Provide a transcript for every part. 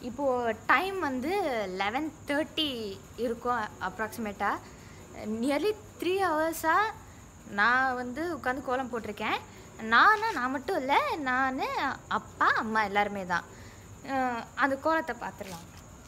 இப்போது டைம் வந்து eleven thirty இருக்கும் அப்ராக்சிமேட்டாக நியர்லி த்ரீ ஹவர்ஸாக நான் வந்து உட்காந்து கோலம் போட்டிருக்கேன் நான் நான் மட்டும் இல்லை நான் அப்பா அம்மா எல்லாருமே தான் அஹ் அந்த கோலத்தை பார்த்துடலாம்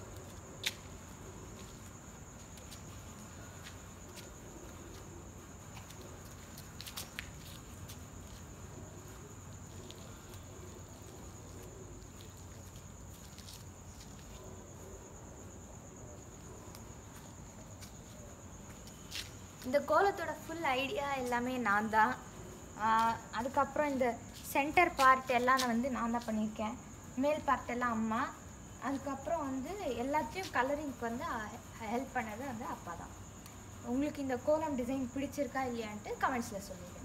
இந்த கோலத்தோட ஃபுல் ஐடியா எல்லாமே நான் தான் ஆஹ் அதுக்கப்புறம் இந்த சென்டர் பார்ட் எல்லாம் நான் வந்து நான் தான் பண்ணியிருக்கேன் மேல் பார்ட் எல்லாம் அம்மா அதுக்கப்புறம் வந்து எல்லாத்தையும் கலரிங்க்கு வந்து ஹெல்ப் பண்ணது வந்து அப்பா தான் உங்களுக்கு இந்த கோலம் டிசைன் பிடிச்சிருக்கா இல்லையான்ட்டு கமெண்ட்ஸில் சொல்லிடுங்க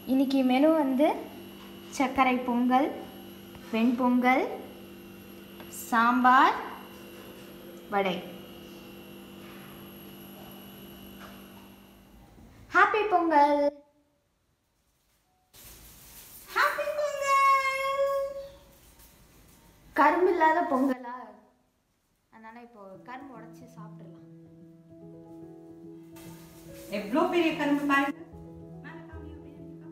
இன்னைக்கு மெனு வந்து சர்க்கரை பொங்கல் வெண்பொங்கல் சாம்பார் வடை ஹாப்பி பொங்கல் ஹாப்பி பொங்கல் கரும்பு இல்லாத பொங்கலா அதனால இப்போ கரும்பு உடைச்சு சாப்பிடலாம் எவ்வளோ பெரிய கரும்பு பாருங்க மேல காமி, அப்படியே இருக்கா?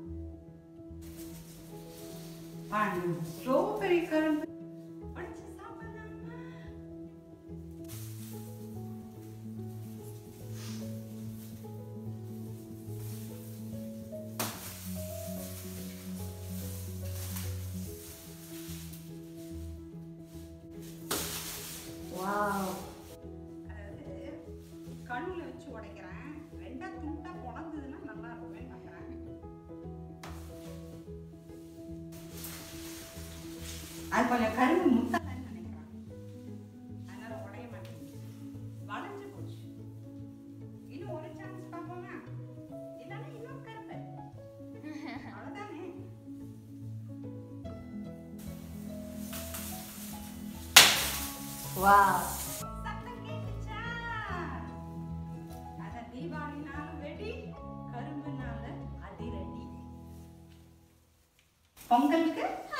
பாருங்க எவ்வளோ பெரிய கரும்பு உடைச்சு சாப்பிடலாமா? வாவ் அதாவது கண்ணுல வச்சு உடைக்கிறேன் ரெண்டா துண்டா பொழந்ததுன்னா நல்லா இருக்குமே பார்க்குறேன் அது கொஞ்சம் கரும்பு முத்தலன்னு நினைக்கிறேன் அதனால உடைய மாட்டேங்குது வளைஞ்சு போச்சு இன்னும் ஒரு சான்ஸ் பார்ப்போமா இல்லைன்னா இன்னும் கருப்பு அவ்வளோதானே வாவ் சத்தம் கேட்டுச்சா அத தீபாவளி நாள் வெடி கரும்பு நாள் அதிரடி பொங்கலுக்கு